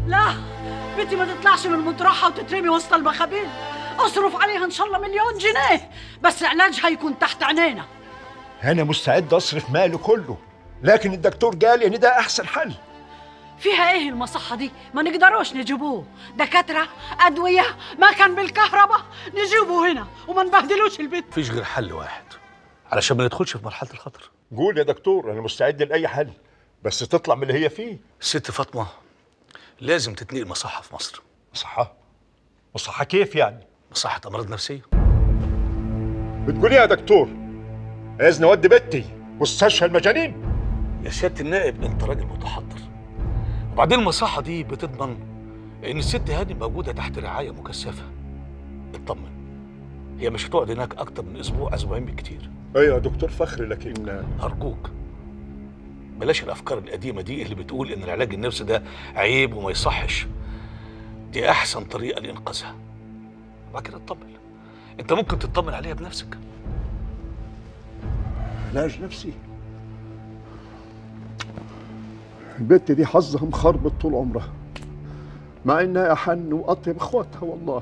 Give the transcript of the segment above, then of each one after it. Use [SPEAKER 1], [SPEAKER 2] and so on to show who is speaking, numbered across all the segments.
[SPEAKER 1] لا بنتي ما تطلعش من مطرحها وتترمي وسط المخابيل اصرف عليها ان شاء الله مليون جنيه بس علاجها يكون تحت عينينا
[SPEAKER 2] انا مستعد اصرف ماله كله لكن الدكتور قال ان ده احسن حل
[SPEAKER 1] فيها ايه المصحة دي ما نقدروش نجيبوه دكاترة أدوية ما كان بالكهرباء نجيبه هنا وما نبهدلوش البيت
[SPEAKER 3] مفيش غير حل واحد علشان ما ندخلش في مرحله الخطر
[SPEAKER 2] قول يا دكتور انا مستعد لاي حل بس تطلع من اللي هي فيه
[SPEAKER 3] الست فاطمه لازم تتنقل مصحه في مصر
[SPEAKER 2] مصحة مصحة كيف يعني
[SPEAKER 3] مصحه امراض نفسيه
[SPEAKER 2] بتقول ايه يا دكتور عايزني اودي بنتي مستشفى المجانين
[SPEAKER 3] يا سياده النائب انت راجل متحضر وبعدين المصحه دي بتضمن ان الست هاني موجوده تحت رعايه مكثفه اطمن هي مش هتقعد هناك اكتر من اسبوع اسبوعين بالكتير
[SPEAKER 2] ايوه يا دكتور فخري لكن
[SPEAKER 3] أرجوك بلاش الأفكار القديمة دي اللي بتقول إن العلاج النفسي ده عيب وما يصحش دي أحسن طريقة لإنقاذها وبعد كده اطمن أنت ممكن تطمن عليها بنفسك
[SPEAKER 2] علاج نفسي البنت دي حظها مخربط طول عمرها مع انها احن واطيب اخواتها والله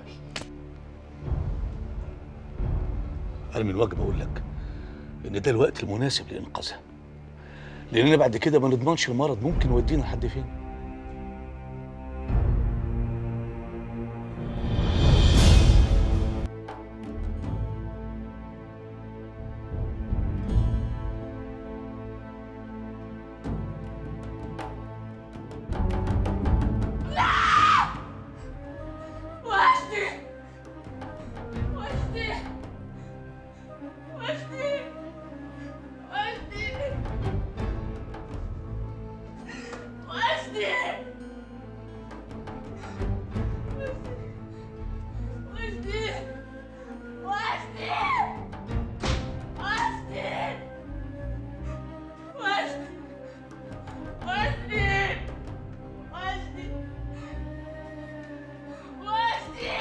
[SPEAKER 3] أنا من واجب أقول لك إن ده الوقت المناسب لإنقاذها لأن بعد كده ما نضمنش المرض ممكن يودينا لحد فين
[SPEAKER 4] وحدي وحدي وحدي وحدي وحدي وحدي وحدي وحدي وحدي وحدي وحدي وحدي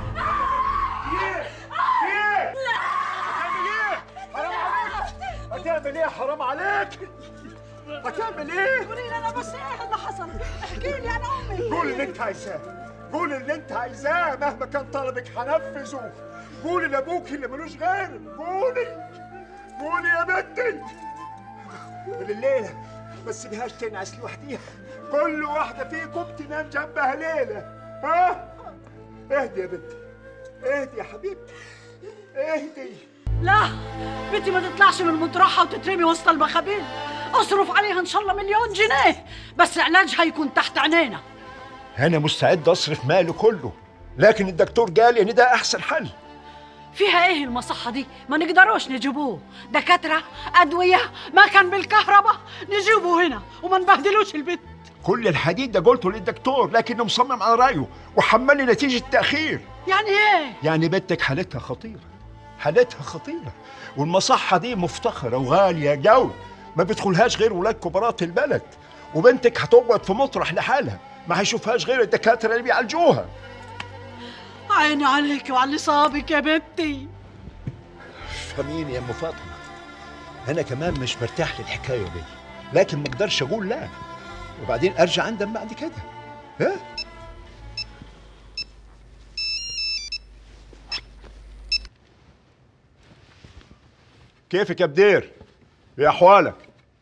[SPEAKER 2] هتعمل ايه حرام عليك هتعمل ايه
[SPEAKER 1] قولي لي انا بس ايه اللي حصل احكي لي انا امي
[SPEAKER 2] قول اللي انت عايزاه قول اللي انت عايزاه مهما كان طلبك هنفذه قولي لابوك اللي ملوش غيرك قولي قولي يا بنتي من الليله ما تسيبهاش تنعس لوحديها كل واحده فيكم تنام جنبها ليله ها اهدي يا بنتي اهدي يا حبيبتي اهدي
[SPEAKER 1] لا بنتي ما تطلعش من مطرحها وتترمي وسط المخابيل اصرف عليها ان شاء الله مليون جنيه بس علاجها يكون تحت عينينا
[SPEAKER 2] انا مستعد اصرف ماله كله لكن الدكتور قال ان ده احسن حل
[SPEAKER 1] فيها ايه المصحة دي ما نقدروش نجيبوه دكاترة أدوية ما كان بالكهرباء نجيبه هنا وما نبهدلوش البيت
[SPEAKER 2] كل الحديد ده قلته للدكتور لكنه مصمم على رايه وحملني نتيجه تاخير
[SPEAKER 1] يعني ايه
[SPEAKER 2] يعني بنتك حالتها خطيره حالتها خطيره والمصحه دي مفتخره وغاليه جو ما بيدخلهاش غير ولاد كبارات البلد وبنتك هتقعد في مطرح لحالها ما هيشوفهاش غير الدكاتره اللي بيعالجوها
[SPEAKER 1] عيني عليك وعلى اللي صابك يا بنتي
[SPEAKER 2] فهميني يا ام فاطمه انا كمان مش مرتاح للحكايه دي لكن ما اقدرش اقول لا وبعدين ارجع اندم بعد كده ها كيفك يا بدير ايه احوالك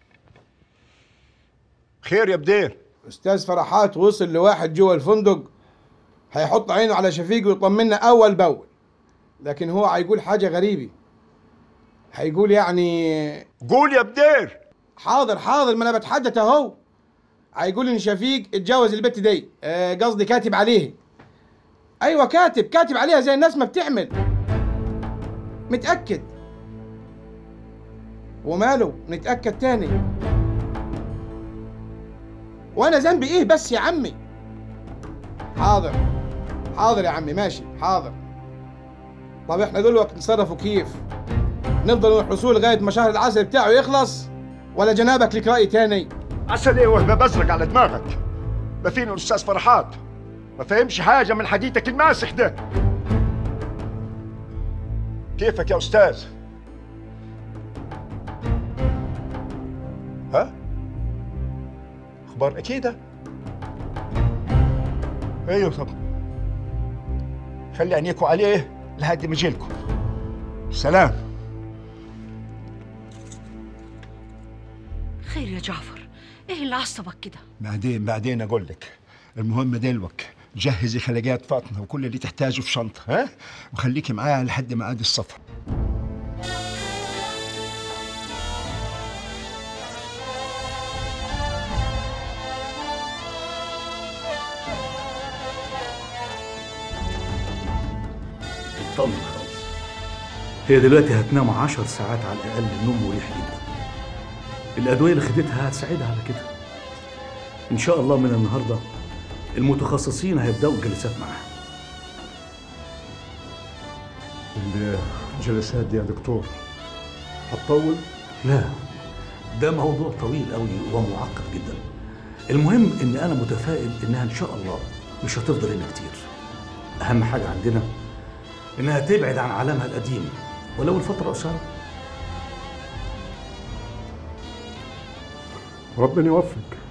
[SPEAKER 2] خير يا بدير
[SPEAKER 5] استاذ فرحات وصل لواحد جوه الفندق هيحط عينه على شفيق ويطمنا اول باول لكن هو هيقول حاجه غريبه هيقول يعني
[SPEAKER 2] قول يا بدير
[SPEAKER 5] حاضر حاضر ما انا بتحدث اهو هيقول ان شفيق اتجوز البت دي آه، قصدي كاتب عليه ايوه كاتب كاتب عليها زي الناس ما بتعمل متاكد وماله نتاكد تاني وانا ذنبي ايه بس يا عمي حاضر حاضر يا عمي ماشي حاضر طب احنا دلوقتي نتصرفوا كيف نفضل نحرسوه لغايه ما شهر العسل بتاعه يخلص ولا جنابك لك راي تاني
[SPEAKER 2] عسل ايه وهبه بزرق على دماغك ما فينا الاستاذ فرحات ما فهمش حاجه من حديثك الماسخ ده كيفك يا استاذ ها اخبار اكيده ايوه طب خلي عينيكوا عليه لحد ما يجيلكوا سلام
[SPEAKER 1] خير يا جعفر ايه اللي عصبك كده
[SPEAKER 2] بعدين بعدين اقول لك المهم دلوك جهزي خلقات فاطمه وكل اللي تحتاجه في شنطه ها وخليكي معاها لحد ما عاد السفر
[SPEAKER 3] اطمن خلاص هي دلوقتي هتنام عشر ساعات على الأقل نوم مريح جدا الأدوية اللي خدتها هتساعدها على كده إن شاء الله من النهاردة المتخصصين هيبدأوا الجلسات معاها
[SPEAKER 2] الجلسات دي يا دكتور هتطول
[SPEAKER 3] لا ده موضوع طويل قوي ومعقد جدا المهم ان انا متفائل انها ان شاء الله مش هتفضل هنا كتير اهم حاجه عندنا انها تبعد عن عالمها القديم ولو الفتره قصيره
[SPEAKER 2] ربنا يوفق